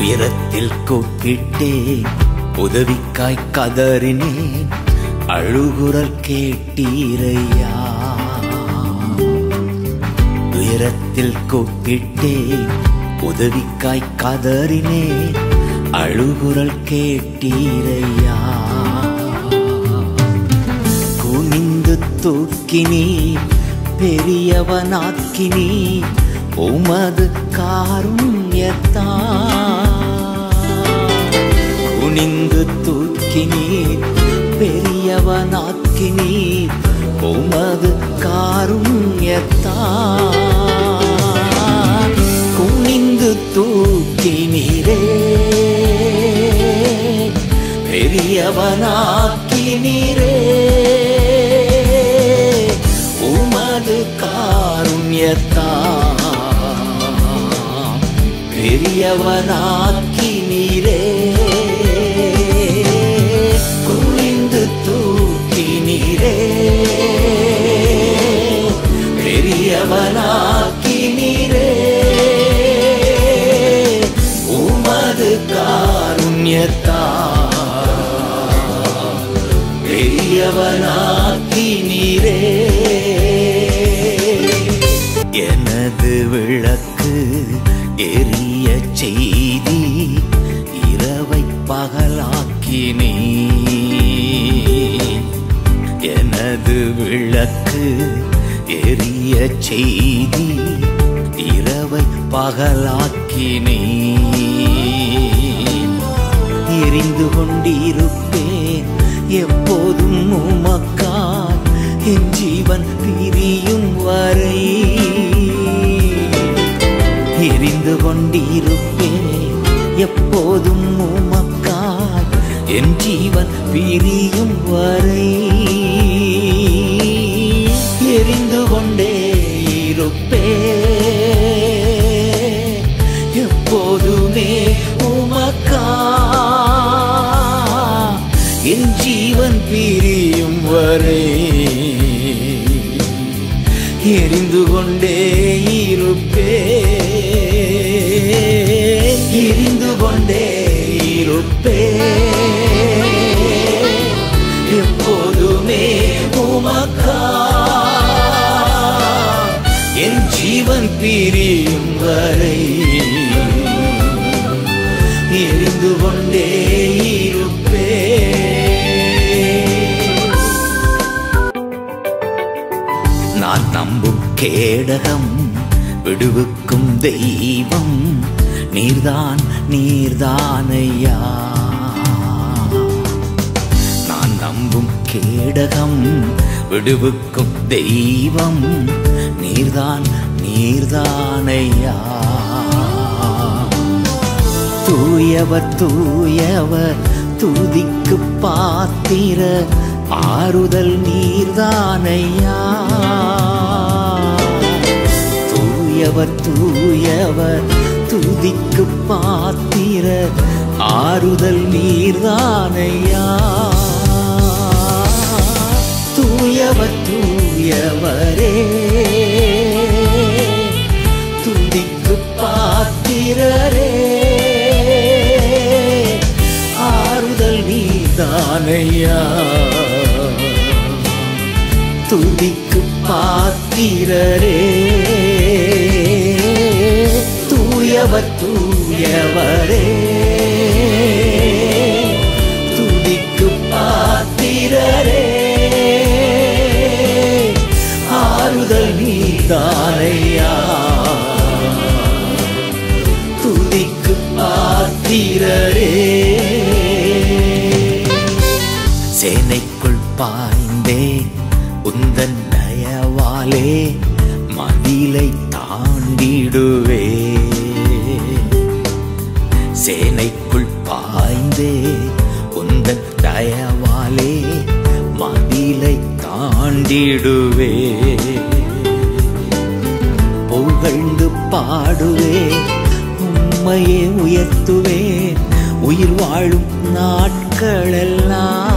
உயரத்தில் கூப்பிட்டேன் உதவிக்காய் கதறினேன் அழுகுரல் கேட்டீரையா உயரத்தில் கூப்பிட்டேன் உதவிக்காய் கதறினேன் அழுகுரல் கேட்டீரையா குனிந்து தூக்கினீ பெரியவனாக்கினீ உமது காருண்யத்தா குனிந்து தூக்கினீ பெரியவனாக்கினீ உமது காருண்யத்தா குனிந்து தூக்கினீரே பெரியவனாக்கினீரே உமது காருண்யத்தா பெரியவனாக்கினீரே குனிந்து தூக்கினீரே பெரியவனாக்கினீரே உமது காருண்யத்தா பெரியவனாக்கினீரே எனது விளக்கு எரிய செய்தி இரவை பகலாக்கினே எனது விளக்கு எரிய செய்தி இரவை பகலாக்கினே எரிந்து கொண்டிருப்பேன் எப்போதும் உமக்காய் என் ஜீவன் பிரியும் வரை எரிந்து கொண்டிருப்பேன் எப்போதும் உமக்காய் என் ஜீவன் பிரியும் வரை எரிந்து கொண்டே இருப்பேன் எப்போதுமே உமக்கா என் ஜீவன் பிரியும் வரை எரிந்து கொண்டே இருப்பே எரிந்து கொண்டே இருப்பே எப்போதுமே உமக்கா என் ஜீவன் பிரியும் வரை எரிந்து கொண்டே இருப்பே நான் நம்பும் கேடகம் விடுவிக்கும் தெய்வம் நீர்தான் நீர்தானையா நான் நம்பும் கேடகம் விடுவிக்கும் தெய்வம் நீர்தான் நீர்தானையா தூயவர் தூயவர் துதிக்கு பாத்திர ஆறுதல் நீர்தானையா தூயவர் தூயவர் துதிக்கு பாத்திர ஆறுதல் நீர்தானையா தூயவர் தூயவரே துதிக்கு பாத்திரரே ஆறுதல் நீதானையா துதிக்கு பாத்திரரே தூயவர் தூயவரே துதிக்கு பாத்திரரே ஆறுதல் நீதானையா துதிக்கு பாத்திரரே சேனைக்குள் பாய்ந்தே உந்தன் தயவாலே மதிலை தாண்டிடுவே சேனைக்குள் பாய்ந்தே உந்தன் தயவாலே மதிலை தாண்டிடுவே புகழ்ந்து பாடுவே உம்மையே உயர்த்துவேன் உயிர் வாழும் நாட்களெல்லாம்